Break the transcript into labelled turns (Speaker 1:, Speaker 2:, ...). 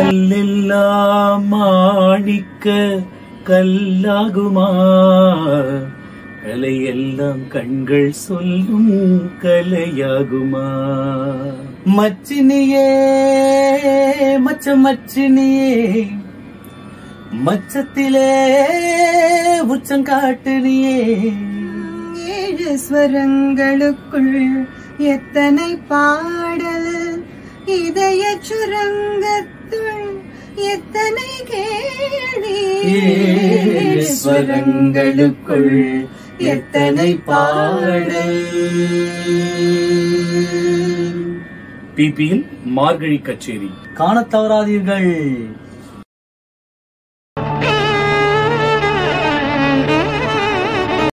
Speaker 1: கல்லெல்லாம் மாணிக்க கல்லாகுமா கலையெல்லாம் கண்கள் சொல்லும் கலையாகுமா மச்சினியே மச்ச மச்சினியே மச்சத்திலே உச்சம் காட்டுனியே
Speaker 2: ஏழு ஸ்வரங்களுக்குள் எத்தனை பாடல் இதய சுரங்கத்துள் எத்தனை கேள்வி
Speaker 1: ஏழு ஸ்வரங்களுக்குள் எத்தனை பாடல் பிபியில் மார்கழி கச்சேரி காணத் தவறாதீர்கள்